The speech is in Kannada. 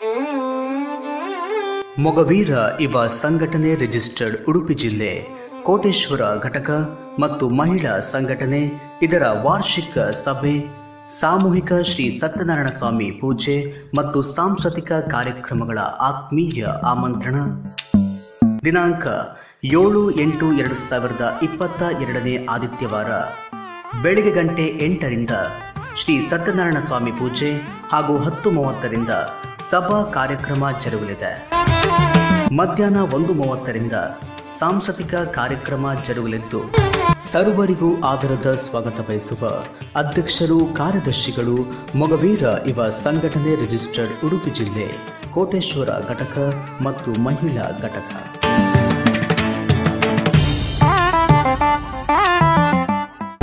ಮೊಗವೀರ ಇವ ಸಂಘಟನೆ ರಿಜಿಸ್ಟರ್ಡ್ ಉಡುಪಿ ಜಿಲ್ಲೆ ಕೋಟೇಶ್ವರ ಘಟಕ ಮತ್ತು ಮಹಿಳಾ ಸಂಘಟನೆ ಇದರ ವಾರ್ಷಿಕ ಸಭೆ ಸಾಮೂಹಿಕ ಶ್ರೀ ಸತ್ಯನಾರಾಯಣ ಸ್ವಾಮಿ ಪೂಜೆ ಮತ್ತು ಸಾಂಸ್ಕೃತಿಕ ಕಾರ್ಯಕ್ರಮಗಳ ಆತ್ಮೀಯ ಆಮಂತ್ರಣ ದಿನಾಂಕ ಏಳು ಎಂಟು ಎರಡು ಸಾವಿರದ ಇಪ್ಪತ್ತ ಎರಡನೇ ಆದಿತ್ಯವಾರ ಬೆಳಿಗ್ಗೆ ಗಂಟೆ ಎಂಟರಿಂದ ಶ್ರೀ ಸತ್ಯನಾರಾಯಣ ಸ್ವಾಮಿ ಪೂಜೆ ಹಾಗೂ ಹತ್ತು ಮೂವತ್ತರಿಂದ ಸಭಾ ಕಾರ್ಯಕ್ರಮ ಜರುಗಲಿದೆ ಮಧ್ಯಾಹ್ನ ಒಂದು ಮೂವತ್ತರಿಂದ ಸಾಂಸ್ಕೃತಿಕ ಕಾರ್ಯಕ್ರಮ ಜರುಗಲಿದ್ದು ಸರ್ವರಿಗೂ ಆದರದ ಸ್ವಾಗತ ಬಯಸುವ ಅಧ್ಯಕ್ಷರು ಕಾರ್ಯದರ್ಶಿಗಳು ಮೊಗವೀರ ಇವ ಸಂಘಟನೆ ರಿಜಿಸ್ಟರ್ಡ್ ಉಡುಪಿ ಜಿಲ್ಲೆ ಕೋಟೇಶ್ವರ ಘಟಕ ಮತ್ತು ಮಹಿಳಾ ಘಟಕ